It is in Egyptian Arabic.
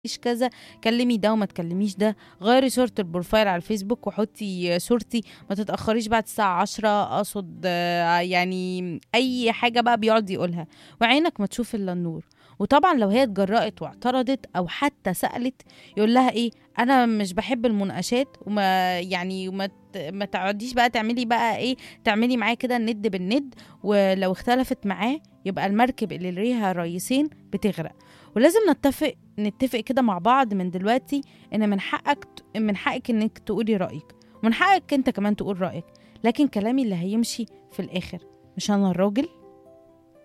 تعمليش كذا كلمي ده وما تكلميش ده غيري صورة البروفايل على الفيسبوك وحطي صورتي ما تتأخريش بعد الساعة عشرة أقصد آه، يعني أي حاجة بقى بيقعد يقولها وعينك ما تشوف إلا النور وطبعا لو هي اتجرأت واعترضت أو حتى سألت يقول لها إيه أنا مش بحب المناقشات وما يعني وما ت- ما تقعديش بقى تعملي بقى إيه تعملي معاه كده الند بالند ولو اختلفت معاه يبقى المركب اللي ليها رئيسين بتغرق ولازم نتفق نتفق كده مع بعض من دلوقتي ان من حقك ت- من حقك انك تقولي رايك ومن حقك انت كمان تقول رايك لكن كلامي اللي هيمشي في الاخر مش انا الراجل